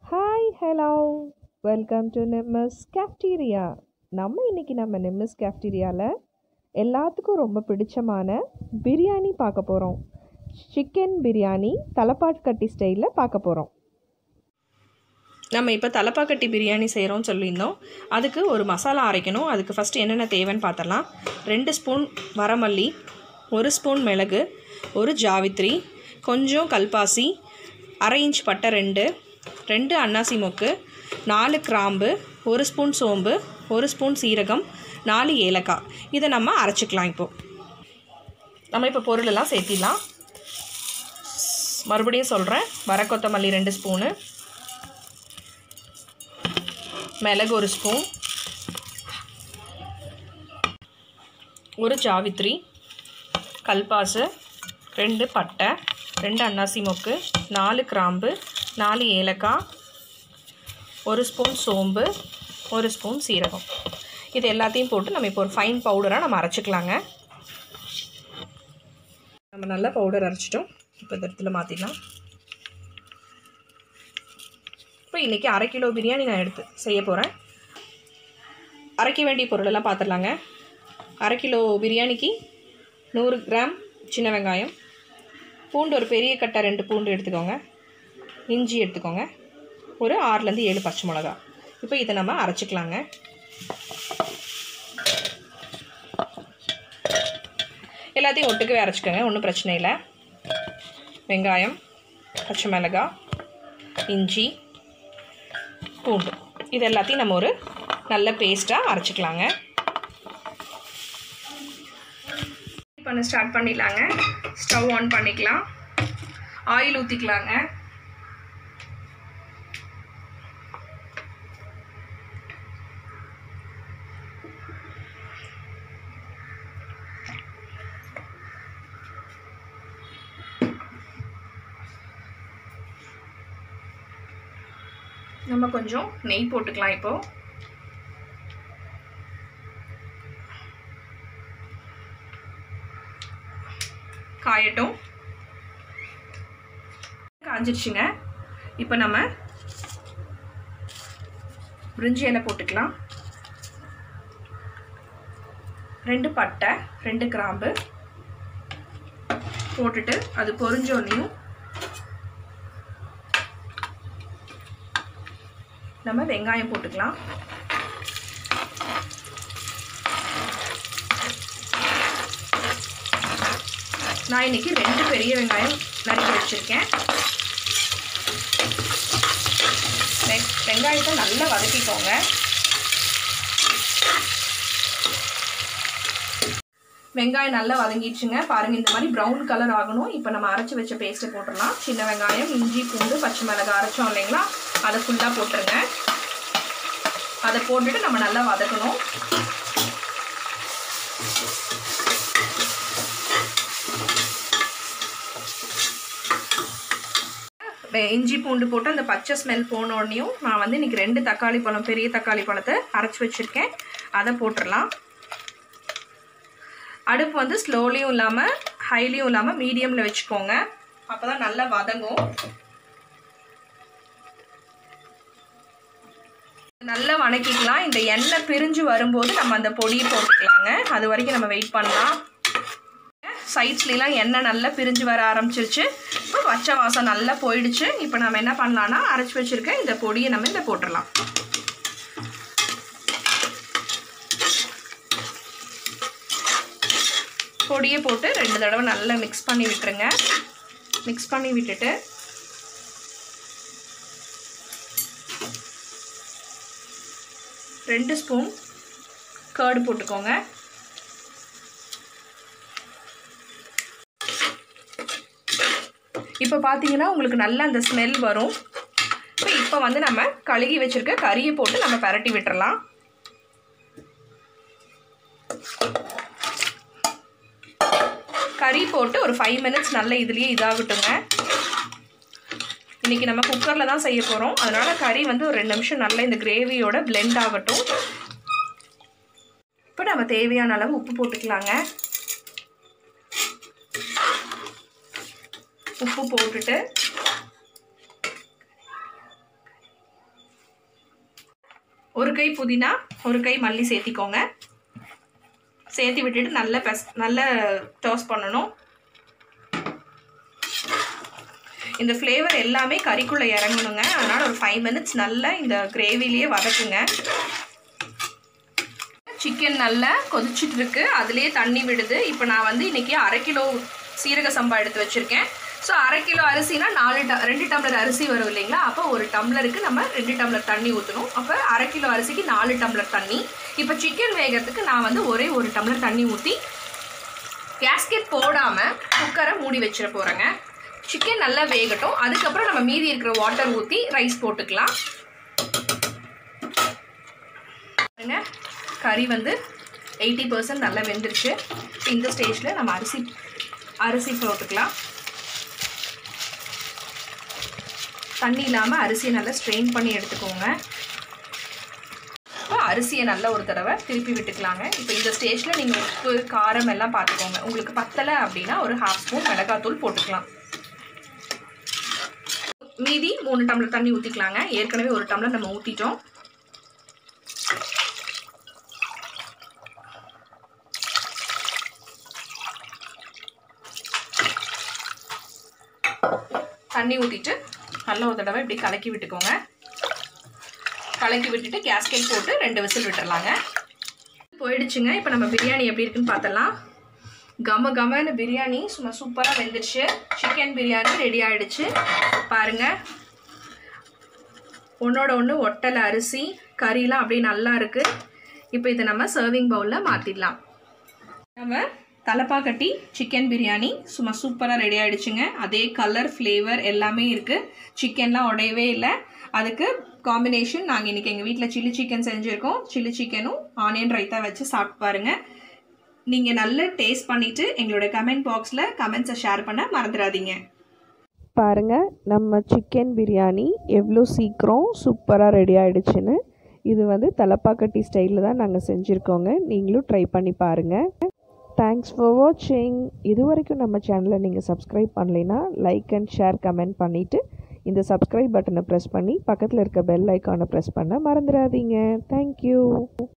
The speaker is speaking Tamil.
ஹாய் ஹலோ வெல்கம் டு நிம்மஸ் கேஃப்டீரியா நம்ம இன்னைக்கு நம்ம நிம்மஸ் கேஃப்டீரியாவில் எல்லாத்துக்கும் ரொம்ப பிடிச்சமான பிரியாணி பார்க்க போகிறோம் சிக்கன் பிரியாணி தலப்பாக்கட்டி ஸ்டைலில் பார்க்க போகிறோம் நம்ம இப்போ தலப்பாக்கட்டி பிரியாணி செய்கிறோம்னு சொல்லியிருந்தோம் அதுக்கு ஒரு மசாலா அரைக்கணும் அதுக்கு ஃபஸ்ட்டு என்னென்ன தேவைன்னு பார்த்தலாம் ரெண்டு ஸ்பூன் வரமல்லி ஒரு ஸ்பூன் மிளகு ஒரு ஜாவித்ரி கொஞ்சம் கல்பாசி அரை இன்ச் பட்டை ரெண்டு ரெண்டு அன்னாசி மொக்கு நாலு கிராம்பு ஒரு ஸ்பூன் சோம்பு ஒரு ஸ்பூன் சீரகம் நாலு ஏலக்காய் இதை நம்ம அரைச்சிக்கலாம் இப்போது நம்ம இப்போ பொருளெல்லாம் சேர்த்திடலாம் மறுபடியும் சொல்கிறேன் வர கொத்தமல்லி ரெண்டு ஸ்பூனு மிளகு ஒரு ஸ்பூன் ஒரு ஜாவித்ரி கல்பாசு ரெண்டு பட்டை ரெண்டு அன்னாசி மொக்கு நாலு கிராம்பு நாலு ஏலக்காய் ஒரு ஸ்பூன் சோம்பு ஒரு ஸ்பூன் சீரகம் இது எல்லாத்தையும் போட்டு நம்ம இப்போ ஒரு ஃபைன் பவுடராக நம்ம அரைச்சிக்கலாங்க நம்ம நல்லா பவுடர் அரைச்சிட்டோம் இப்போ இந்த இடத்துல மாற்றிடலாம் இப்போ இன்றைக்கி அரை கிலோ பிரியாணி நான் எடுத்து செய்ய போகிறேன் அரைக்க வேண்டிய பொருளெல்லாம் பார்த்துடலாங்க அரை கிலோ பிரியாணிக்கு நூறு கிராம் சின்ன வெங்காயம் பூண்டு ஒரு பெரிய கட்டை ரெண்டு பூண்டு எடுத்துக்கோங்க இஞ்சி எடுத்துக்கோங்க ஒரு ஆறுலேருந்து ஏழு பச்சை மிளகா இப்போ இதை நம்ம அரைச்சிக்கலாங்க எல்லாத்தையும் ஒட்டுக்கவே அரைச்சிக்கோங்க ஒன்றும் பிரச்சனை இல்லை வெங்காயம் பச்சை மிளகா இஞ்சி பூண்டு இது எல்லாத்தையும் நம்ம ஒரு நல்ல பேஸ்ட்டாக அரைச்சிக்கலாங்க பண்ண ஸ்டார்ட் பண்ணிடலாங்க ஸ்டவ் ஆன் பண்ணிக்கலாம் ஆயில் ஊற்றிக்கலாங்க நம்ம கொஞ்சம் நெய் போட்டுக்கலாம் இப்போ காயட்டும் காஞ்சிடுச்சுங்க இப்போ நம்ம பிரிஞ்சி இலை போட்டுக்கலாம் ரெண்டு பட்டை ரெண்டு கிராம்பு போட்டுட்டு அது பொரிஞ்சோன்னையும் நம்ம வெங்காயம் போட்டுக்கலாம் நான் இன்னைக்கு ரெண்டு பெரிய வெங்காயம் நறுக்கி வச்சுருக்கேன் வெங்காயத்தை நல்லா வதக்கிக்கோங்க வெங்காயம் நல்லா வதங்கிடுச்சுங்க பாருங்கள் இந்த மாதிரி ப்ரௌன் கலர் ஆகணும் இப்போ நம்ம அரைச்சி வச்ச பேஸ்ட்டை போட்டுடலாம் சின்ன வெங்காயம் இஞ்சி பூண்டு பச்சை மிளகாய் அரைச்சோம் இல்லைங்களா அதை ஃபுல்லாக போட்டுருங்க அதை போட்டுட்டு நம்ம நல்லா வதக்கணும் இஞ்சி பூண்டு போட்டு அந்த பச்சை ஸ்மெல் போனோடனையும் நான் வந்து இன்றைக்கி ரெண்டு தக்காளி பழம் பெரிய தக்காளி பழத்தை அரைச்சி வச்சுருக்கேன் அதை போட்டுடலாம் அடுப்பு வந்து ஸ்லோலியும் இல்லாமல் ஹைலியும் இல்லாமல் மீடியமில் வச்சுக்கோங்க அப்போ தான் நல்லா வதங்கும் நல்லா வணக்கிக்கலாம் இந்த எண்ணெய் பிரிஞ்சு வரும்போது நம்ம அந்த பொடியை போட்டுக்கலாங்க அது வரைக்கும் நம்ம வெயிட் பண்ணலாம் சைட்ஸ்லாம் எண்ணெய் நல்லா பிரிஞ்சு வர ஆரம்பிச்சிருச்சு இப்போ பச்சை வாசம் நல்லா போயிடுச்சு இப்போ நம்ம என்ன பண்ணலான்னா அரைச்சி வச்சுருக்க இந்த பொடியை நம்ம இதை போட்டுடலாம் பொடியை போட்டு ரெண்டு தடவை நல்லா மிக்ஸ் பண்ணி விட்டுருங்க மிக்ஸ் பண்ணி விட்டுட்டு ரெண்டு ஸ்பூன் கேர்டு போட்டுக்கோங்க இப்போ பார்த்தீங்கன்னா உங்களுக்கு நல்ல அந்த ஸ்மெல் வரும் இப்போ இப்போ வந்து நம்ம கழுகி வச்சுருக்க கறியை போட்டு நம்ம பரட்டி விட்டுறலாம் கறி போட்டு ஒரு ஃபைவ் மினிட்ஸ் நல்ல இதுலேயே இதாகட்டுங்க இன்றைக்கி நம்ம குக்கரில் தான் செய்ய போகிறோம் அதனால் கறி வந்து ஒரு ரெண்டு நிமிஷம் நல்லா இந்த கிரேவியோட பிளெண்ட் ஆகட்டும் இப்போ நம்ம தேவையான அளவு உப்பு போட்டுக்கலாங்க உப்பு போட்டுட்டு ஒரு கை புதினா ஒரு கை மல்லி சேர்த்திக்கோங்க சேர்த்து விட்டுட்டு நல்ல பெஸ் நல்ல டோஸ்ட் பண்ணணும் இந்த ஃப்ளேவர் எல்லாமே கறிக்குள்ளே இறங்கணுங்க அதனால் ஒரு ஃபைவ் மினிட்ஸ் நல்லா இந்த கிரேவிலேயே வதக்குங்க சிக்கன் நல்லா கொதிச்சிட்டு இருக்கு அதுலேயே தண்ணி விடுது இப்போ நான் வந்து இன்றைக்கி அரை கிலோ சீரக சம்பா எடுத்து வச்சுருக்கேன் ஸோ அரை கிலோ அரிசினா நாலு ட ரெண்டு டம்ளர் அரிசி வரும் இல்லைங்களா அப்போ ஒரு டம்ளருக்கு நம்ம ரெண்டு டம்ளர் தண்ணி ஊற்றணும் அப்போ அரை கிலோ அரிசிக்கு நாலு டம்ளர் தண்ணி இப்போ சிக்கன் வேகிறதுக்கு நான் வந்து ஒரே ஒரு டம்ளர் தண்ணி ஊற்றி கேஸ்கெட் போடாமல் குக்கரை மூடி வச்சிட போகிறேங்க சிக்கன் நல்லா வேகட்டும் அதுக்கப்புறம் நம்ம மீதி இருக்கிற வாட்டர் ஊற்றி ரைஸ் போட்டுக்கலாம் பாருங்க கறி வந்து எயிட்டி பர்சன்ட் நல்லா வெந்துருச்சு இந்த ஸ்டேஜில் நம்ம அரிசி அரிசி போட்டுக்கலாம் தண்ணி இல்லாமல் அரிசியை நல்லா ஸ்ட்ரெயின் பண்ணி எடுத்துக்கோங்க இப்போ அரிசியை நல்லா ஒரு தடவை திருப்பி விட்டுக்கலாங்க இப்போ இந்த ஸ்டேஜில் நீங்கள் உப்பு காரம் எல்லாம் பார்த்துக்கோங்க உங்களுக்கு பத்தலை அப்படின்னா ஒரு ஹாஃப் ஸ்பூன் மிளகாத்தூள் போட்டுக்கலாம் மீதி மூணு டம்ளர் தண்ணி ஊற்றிக்கலாங்க ஏற்கனவே ஒரு டம்ளர் நம்ம ஊற்றிட்டோம் தண்ணி ஊற்றிட்டு நல்ல ஒரு தடவை இப்படி கலக்கி விட்டுக்கோங்க கலக்கி விட்டுட்டு கேஸ்கெட் போட்டு ரெண்டு விசில் விட்டுறலாங்க போயிடுச்சுங்க இப்போ நம்ம பிரியாணி எப்படி இருக்குன்னு பார்த்தலாம் கம கமன்னு பிரியாணி சும்மா சூப்பராக வெந்துடுச்சு சிக்கன் பிரியாணி ரெடி ஆகிடுச்சு பாருங்கள் ஒன்றோட ஒன்று ஒட்டலை அரிசி கறிலாம் அப்படியே நல்லா இருக்குது இப்போ இதை நம்ம சர்விங் பவுலில் மாற்றிடலாம் நம்ம தலப்பாக்கட்டி சிக்கன் பிரியாணி சும்மா சூப்பராக ரெடி ஆகிடுச்சுங்க அதே கலர் ஃப்ளேவர் எல்லாமே இருக்குது சிக்கன்லாம் உடையவே இல்லை அதுக்கு காம்பினேஷன் நாங்கள் இன்றைக்கி எங்கள் வீட்டில் சில்லி சிக்கன் செஞ்சுருக்கோம் சில்லி சிக்கனும் ஆனியன் ரைத்தா வச்சு சாப்பிட்டு பாருங்கள் நீங்கள் நல்ல டேஸ்ட் பண்ணிவிட்டு எங்களோட கமெண்ட் பாக்ஸில் கமெண்ட்ஸை ஷேர் பண்ண மறந்துடாதீங்க பாருங்கள் நம்ம சிக்கன் பிரியாணி எவ்வளோ சீக்கிரம் சூப்பராக ரெடி ஆகிடுச்சுன்னு இது வந்து தலப்பாக்கட்டி ஸ்டைலில் தான் நாங்கள் செஞ்சுருக்கோங்க நீங்களும் ட்ரை பண்ணி பாருங்கள் தேங்க்ஸ் ஃபார் வாட்சிங் இது வரைக்கும் நம்ம சேனலை நீங்கள் சப்ஸ்கிரைப் பண்ணலைன்னா லைக் அண்ட் ஷேர் கமெண்ட் பண்ணிவிட்டு இந்த சப்ஸ்கிரைப் பட்டனை ப்ரெஸ் பண்ணி பக்கத்தில் இருக்க பெல் ஐக்கானை ப்ரெஸ் பண்ண மறந்துடாதீங்க தேங்க்யூ